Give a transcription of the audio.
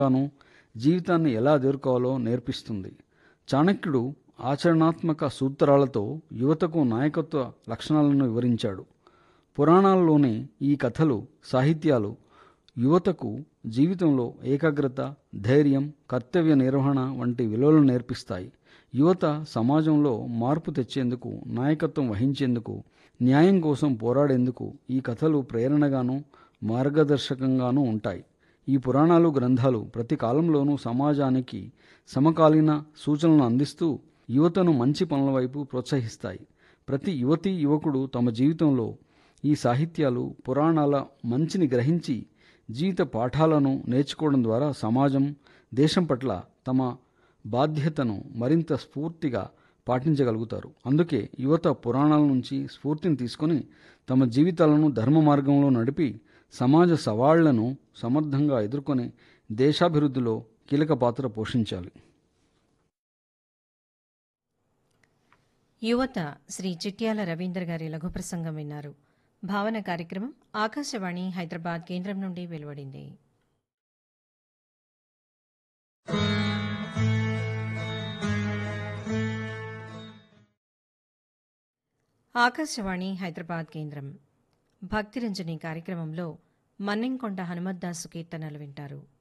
గాను జీవితాన్ని ఎలా ఎదుర్కోవాలో నేర్పిస్తుంది చాణక్యుడు ఆచరణాత్మక సూత్రాలతో యువతకు నాయకత్వ లక్షణాలను వివరించాడు పురాణాల్లోని ఈ కథలు సాహిత్యాలు యువతకు జీవితంలో ఏకాగ్రత ధైర్యం కర్తవ్య నిర్వహణ వంటి విలువలను నేర్పిస్తాయి యువత సమాజంలో మార్పు తెచ్చేందుకు నాయకత్వం వహించేందుకు న్యాయం కోసం పోరాడేందుకు ఈ కథలు ప్రేరణగాను మార్గదర్శకంగానూ ఉంటాయి ఈ పురాణాలు గ్రంథాలు ప్రతి కాలంలోనూ సమాజానికి సమకాలీన సూచనలను అందిస్తూ యువతను మంచి పనుల వైపు ప్రోత్సహిస్తాయి ప్రతి యువతీ యువకుడు తమ జీవితంలో ఈ సాహిత్యాలు పురాణాల మంచిని గ్రహించి జీవిత పాఠాలను నేర్చుకోవడం ద్వారా సమాజం దేశం పట్ల తమ బాధ్యతను మరింత స్ఫూర్తిగా పాటించగలుగుతారు అందుకే యువత పురాణాల నుంచి స్ఫూర్తిని తీసుకొని తమ జీవితాలను ధర్మ మార్గంలో నడిపి సమాజ సవాళ్లను సమర్థంగా ఎదుర్కొని దేశాభివృద్ధిలో కీలక పాత్ర పోషించాలి యువత శ్రీ చిట్యాల రవీంద్ర గారి లఘు ప్రసంగం విన్నారు భావన కార్యక్రమం ఆకాశవాణి హైదరాబాద్ కేంద్రం నుండి వెలువడింది ఆకాశవాణి హైదరాబాద్ కేంద్రం భక్తిరంజని కార్యక్రమంలో మన్నెంకొండ హనుమద్దాసు కీర్తనలు వింటారు